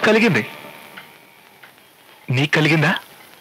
కలిగింది నీకు కలిగిందా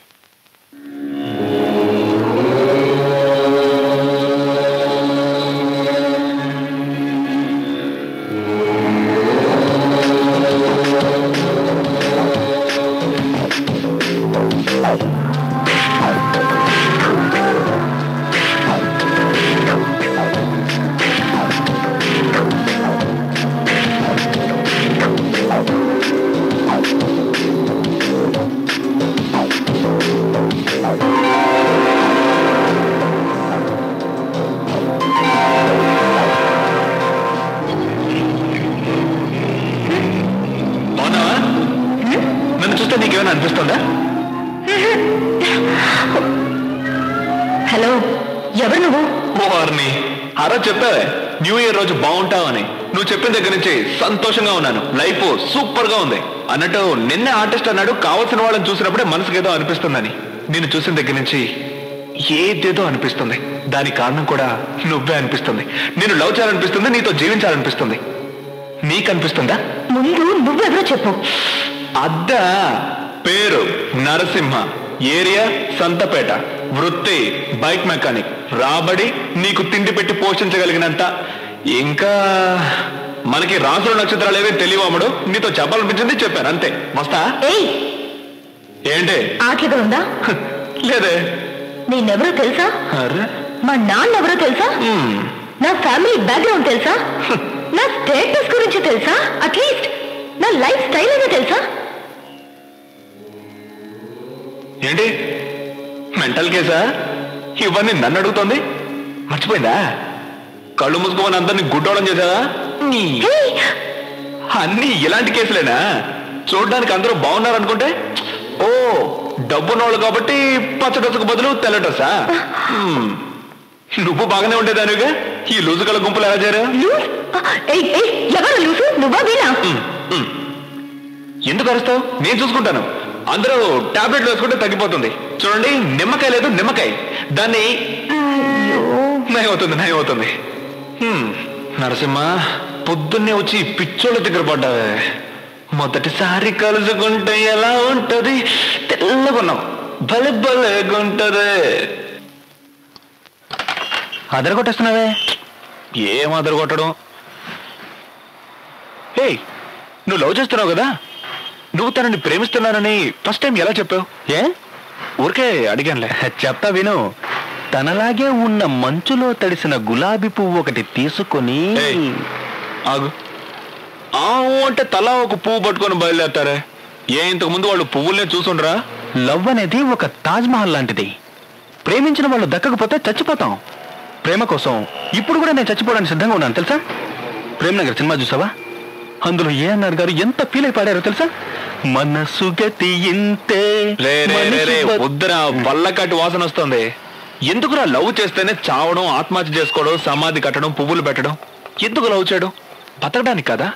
బాగున్నావా నన్ను చూస్తే నీకేమైనా అనిపిస్తుందా హలో ఎవరు నువ్వు వారిని ఆ రోజు చెప్పావే న్యూ ఇయర్ రోజు బాగుంటావని నువ్వు చెప్పిన దగ్గర నుంచి సంతోషంగా ఉన్నాను లైఫ్ సూపర్ గా ఉంది అన్నట్టు నిన్నే ఆర్టిస్ట్ అన్నాడు కావాల్సిన వాళ్ళని చూసినప్పుడే మనసుకి ఏదో అనిపిస్తుందని నేను చూసిన దగ్గర నుంచి ఏదేదో అనిపిస్తుంది దానికి కారణం కూడా నువ్వే అనిపిస్తుంది నేను లవ్ చేయాలనిపిస్తుంది నీతో జీవించాలనిపిస్తుంది నీకు అనిపిస్తుందా ముందు నువ్వెవరో చెప్పు అద్ద పేరు నరసింహ ఏరియా సంతపేట వృత్తి బైక్ మెకానిక్ రాబడి నీకు తిండి పెట్టి పోషించగలిగినంత ఇంకా మనకి రాసుల నక్షత్రాలు ఏవే తెలియవమ్మడు నీతో చెప్పాలనిపించింది చెప్పాను అంతే వస్తా ఏయ్ ఏంటి ఆటలుగా ఉందా లేదే నేనెవరో తెలుసా అరే మా నాన్న ఎవరో తెలుసా హ్మ్. నా ఫ్యామిలీ బ్యాక్గ్రౌండ్ తెలుసా నా స్టేటస్ గురించి తెలుసా అట్లీస్ట్ నా లైఫ్ స్టైల్ అయినా తెలుసా ఏంటి మెంటల్ కేసా ఇవన్నీ నన్ను అడుగుతోంది మర్చిపోయిందా కళ్ళు మూసుకోమని అందరినీ గుడ్డోళం చేసావా నీ హే, అన్ని ఇలాంటి కేసులేనా చూడడానికి అందరూ బాగున్నారు అనుకుంటే ఓ డబ్బున్నోళ్ళు కాబట్టి పచ్చ డ్రెస్కు బదులు తెల్ల డ్రెస్సా హ్మ్. నువ్వు బాగానే ఉండేదానిగా ఈ లూజు కల గుంపులు ఎలా చేరా లూస్ ఆ, ఏయ్, ఏయ్, ఎవరు లూసు నువ్వా వీణా ఎందుకు అరుస్తావు నేను చూసుకుంటాను అందరూ టాబ్లెట్లు వేసుకుంటే తగ్గిపోతుంది చూడండి నిమ్మకాయ లేదు నిమ్మకాయ దాన్ని అయ్యో నయం అవుతుంది నయం అవుతుంది హ్మ్. నరసింహ పొద్దున్నే వచ్చి పిచ్చోళ్ళ దగ్గర పడ్డావే మొదటిసారి కలుసుకుంటే ఎలా ఉంటది తెల్లగున్నాం భలే భలేగుంటది అదరగొట్టేస్తున్నావే ఏం అదరు కొట్టడం హే నువ్వు లవ్ చేస్తున్నావు కదా నువ్వు తనని ప్రేమిస్తున్నానని ఫస్ట్ టైం ఎలా చెప్పావు ఏ ఊరికే అడిగానులే చెప్తా విను తనలాగే ఉన్న మంచులో తడిసిన గులాబీ పువ్వు ఒకటి తీసుకొని ఏయ్. ఆగు ఆ ఊ అంటే తలా ఒక పువ్వు పట్టుకొని బయలుదేరతారే ఏ ఇంతకు ముందు వాళ్ళు పువ్వులనే చూసుండ్రా లవ్ అనేది ఒక తాజ్ మహల్ లాంటిది ప్రేమించిన వాళ్ళు దక్కకపోతే చచ్చిపోతాం ప్రేమ కోసం ఇప్పుడు కూడా నేను చచ్చిపోవడానికి సిద్ధంగా ఉన్నాను తెలుసా ప్రేమ్ నగర్ సినిమా చూసావా అందులో ఏఎన్ఆర్ గారు ఎంత ఫీల్ అయి పాడారో తెలుసా మనసు గతి ఇంతే రే రే రే రే మనిషి బ- వద్దురా పల్లకాటి వాసన వస్తుంది ఎందుకురా లవ్ చేస్తేనే చావడం ఆత్మహత్య చేసుకోవడం సమాధి కట్టడం పువ్వులు పెట్టడం ఎందుకు లవ్ చేయడం బతకడానికి కదా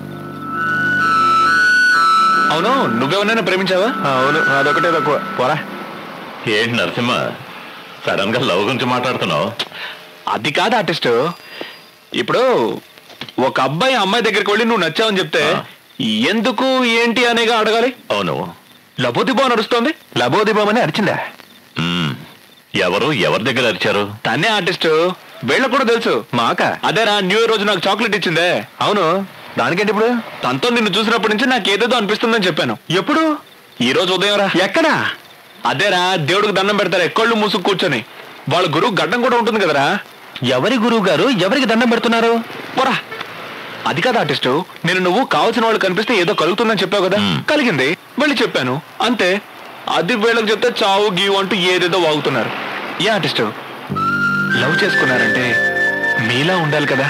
అవును నువ్వెవరైనా ప్రేమించావా అవును అదొకటే తక్కువ పోరా ఏంటి నరసింహ సడన్ గా లవ్ గురించి మాట్లాడుతున్నావు అది కాదు ఆర్టిస్ట్ ఇప్పుడు ఒక అబ్బాయి అమ్మాయి దగ్గరికి వెళ్ళి నువ్వు నచ్చావని చెప్తే ఆ. ఎందుకు ఏంటి అనేగా అడగాలి అవును లబోదిబో నడుస్తోంది లబోదిబోమని అరిచిందా మ్మ్. ఎవరు ఎవరి దగ్గర అరిచారు తనే ఆర్టిస్ట్ వీళ్ళకు కూడా తెలుసు మాక అదేరా న్యూ ఇయర్ రోజు నాకు చాక్లెట్ ఇచ్చిందే అవును దానికేంటి ఇప్పుడు తనతో నిన్ను చూసినప్పటి నుంచి నాకు ఏదేదో అనిపిస్తుందని చెప్పాను ఎప్పుడు ఈ రోజు ఉదయం రా ఎక్కడా అదేరా దేవుడికి దండం పెడతారు ఎక్కళ్ళు మూసుకు కూర్చొని వాళ్ళ గురువు గడ్డం కూడా ఉంటుంది కదరా ఎవరి గురువు గారు ఎవరికి దండం పెడుతున్నారు పోరా అది కాదు ఆర్టిస్టు నేను నువ్వు కావాల్సిన వాళ్ళు కనిపిస్తే ఏదో కలుగుతుందని చెప్పావు కదా మ్. కలిగింది వెళ్ళి చెప్పాను అంతే అది వీళ్ళకి చెప్తే చావు గీవు అంటూ ఏదేదో వాగుతున్నారు ఏ ఆర్టిస్టు లవ్ చేసుకున్నారంటే మీలా ఉండాలి కదా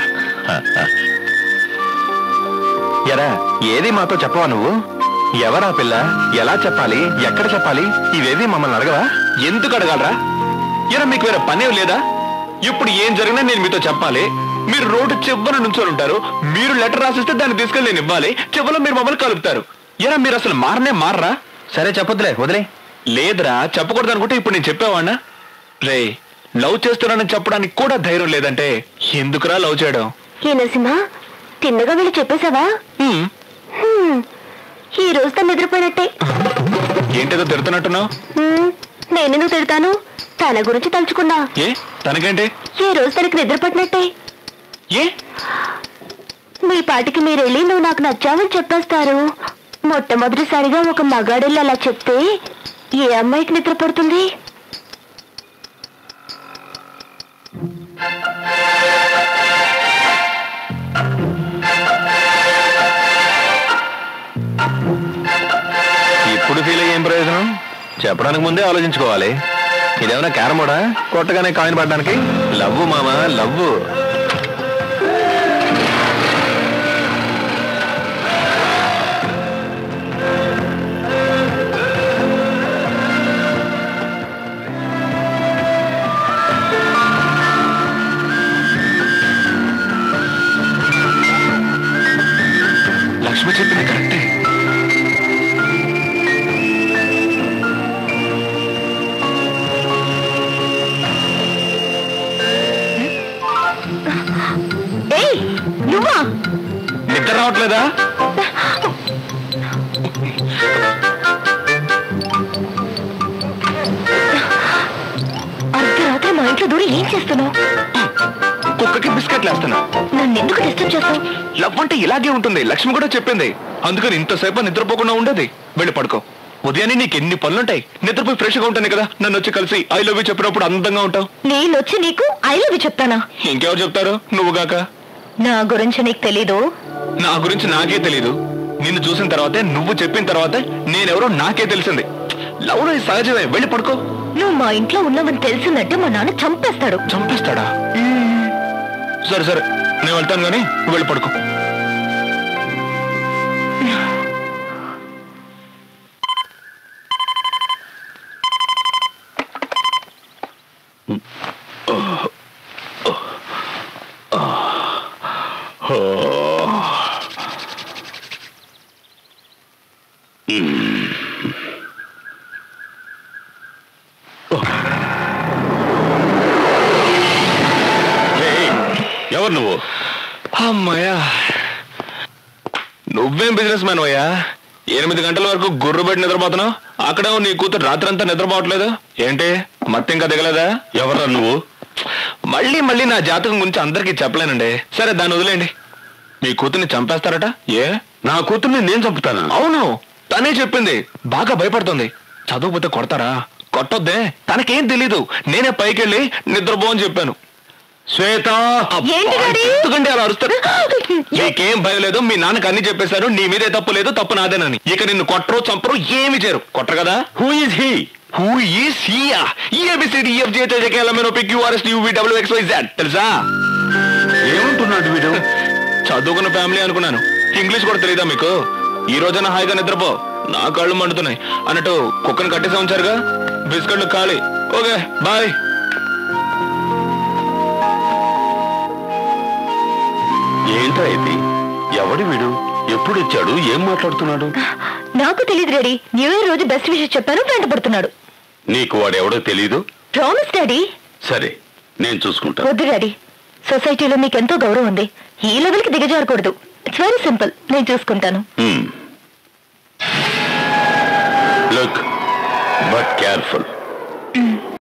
ఎరా ఏది మాతో చెప్పవా నువ్వు ఎవరా పిల్ల ఎలా చెప్పాలి ఎక్కడ చెప్పాలి ఇవేవి మమ్మల్ని అడగవా ఎందుకు అడగాలరా ఎరా మీకు వేరే పనేం లేదా ఇప్పుడు ఏం జరిగినా నేను మీతో చెప్పాలి మీరు రోడ్డు చివర నుంచొని ఉంటారు మీరు లెటర్ రాసిస్తే దాన్ని తీసుకెళ్ళి నేను ఇవ్వాలి చివరిలో మీరు మమ్మల్ని కలుపుతారు ఎరా మీరు అసలు మారనే మారరా సరే చెప్పొద్దులే వదిలే లేదురా చెప్పకూడదు అనుకుంటే ఇప్పుడు నేను చెప్పేవాడినా రే లవ్ చేస్తున్నానని చెప్పడానికి కూడా ధైర్యం లేదంటే ఎందుకురా లవ్ చేయడం ఏ నరసింహ తిన్నగా వెళ్ళి చెప్పేశావా హ్మ్, హ్మ్. ఈ రోజు తను నిద్రపోయినట్టే ఏంటేదో తిడుతున్నట్టున్నావు హ్మ్, నేనెందుకు తిడతాను తన గురించి తలుచుకున్నా ఏ తనకేంటి ఈ రోజు తనకి నిద్ర పట్టినట్టే ఏ మీ పాటికి మీరు వెళ్ళి నువ్వు నాకు నచ్చావని చెప్పేస్తారు మొట్టమొదటిసారిగా ఒక మగాడెళ్ళి అలా చెప్తే ఏ అమ్మాయికి నిద్ర పడుతుంది ఇప్పుడు ఫీల్ అయ్యేం ప్రయోజనం చెప్పడానికి ముందే ఆలోచించుకోవాలి ఇదేమైనా క్యారమోడా కొట్టగానే కాయిన్ పడడానికి లవ్వు మామా లవ్వు లక్ష్మి చెప్పింది కరెక్టే ఏయ్ నువ్వా నిద్ర రావట్లేదా అర్ధరాత్రి మా ఇంట్లో దూరి ఏం చేస్తున్నావు కుక్కకి బిస్కెట్లు వేస్తున్నా నన్ను ఎందుకు డిస్టర్బ్ చేస్తావు లవ్ అంటే ఇలాగే ఉంటుంది లక్ష్మి కూడా చెప్పింది అందుకని ఇంతసేపు నిద్రపోకుండా ఉండేది వెళ్ళి పడుకో ఉదయాన్నే నీకు ఎన్ని పనులుంటాయి నిద్రపోయి ఫ్రెష్ గా ఉంటాను కదా నన్ను వచ్చి కలిసి ఐ లవ్ యూ చెప్పినప్పుడు అందంగా ఉంటావు నేను వచ్చి నీకు ఐ లవ్ యూ చెప్తానా ఇంకెవరు చెప్తారు నువ్వు గాక నా గురించి నీకు తెలీదు నా గురించి నాకే తెలీదు నిన్ను చూసిన తర్వాతే నువ్వు చెప్పిన తర్వాతే నేనెవరో నాకే తెలిసింది లవ్ లో ఇది సహజమే వెళ్ళి పడుకో నువ్వు మా ఇంట్లో ఉన్నావని తెలిసిందంటే మా నాన్న చంపేస్తాడు చంపేస్తాడా సరే సరే నేను వెళ్తాను కానీ నువ్వు వెళ్ళి పడుకో ఎవరు నువ్వు అమ్మాయ్యా నువ్వేం బిజినెస్ మ్యాన్ అయ్యా ఎనిమిది గంటల వరకు గుర్రు పెట్టి నిద్రపోతున్నావు అక్కడ నీ కూతురు రాత్రంతా నిద్రపోవట్లేదు ఏంటి మత్తి ఇంకా దిగలేదా ఎవరా నువ్వు మళ్ళీ మళ్ళీ నా జాతకం గురించి అందరికీ చెప్పలేనండి సరే దాన్ని వదిలేండి మీ కూతుర్ని చంపేస్తారట ఏ నా కూతుర్ని నేను చంపుతాను అవును తనే చెప్పింది బాగా భయపడుతుంది చదవకపోతే కొడతారా కొట్టొద్దే తనకేం తెలీదు నేనే పైకెళ్ళి నిద్రపో అని చెప్పాను శ్వేత ఏంటి డాడీ? ఎందుకంటే అలా అరుస్తారు నీకేం భయం లేదు మీ నాన్నకి అన్ని చెప్పేశారు నీ మీదే తప్పు లేదు తప్పు నాదేనని ఇక నిన్ను కొట్టరు చంపరు ఏమి చేయరు కొట్టరు కదా who is he who is here E A B C D E F G K L M N O P Q R S U V W X Y Z తెలుసా ఏమంటున్నాడు వీడు చదువుకున్న ఫ్యామిలీ అనుకున్నాను ఇంగ్లీష్ కూడా తెలియదా మీకు ఈ రోజైనా హాయిగా నిద్రపో నా కళ్ళు మండుతున్నాయి అన్నట్టు కుక్కను కట్టేసా ఉంచారుగా బిస్కెట్లు ఖాళీ ఓకే బాయ్ ఏంట్రా ఇది ఎవడి వీడు ఎప్పుడు వచ్చాడు ఏం మాట్లాడుతున్నాడు నాకు తెలియదు డాడీ న్యూ ఇయర్ రోజు బెస్ట్ విషయం చెప్పాను వెంట పడుతున్నాడు నీకు వాడెవడో తెలీదు ప్రామిస్ డాడీ సరే నేను చూసుకుంటా వద్దు డాడీ సొసైటీలో మీకు ఎంతో గౌరవం ఉంది ఈ లెవెల్కి దిగజారకూడదు ఇట్స్ వెరీ సింపుల్ నేను చూసుకుంటాను లుక్ బట్ కేర్ఫుల్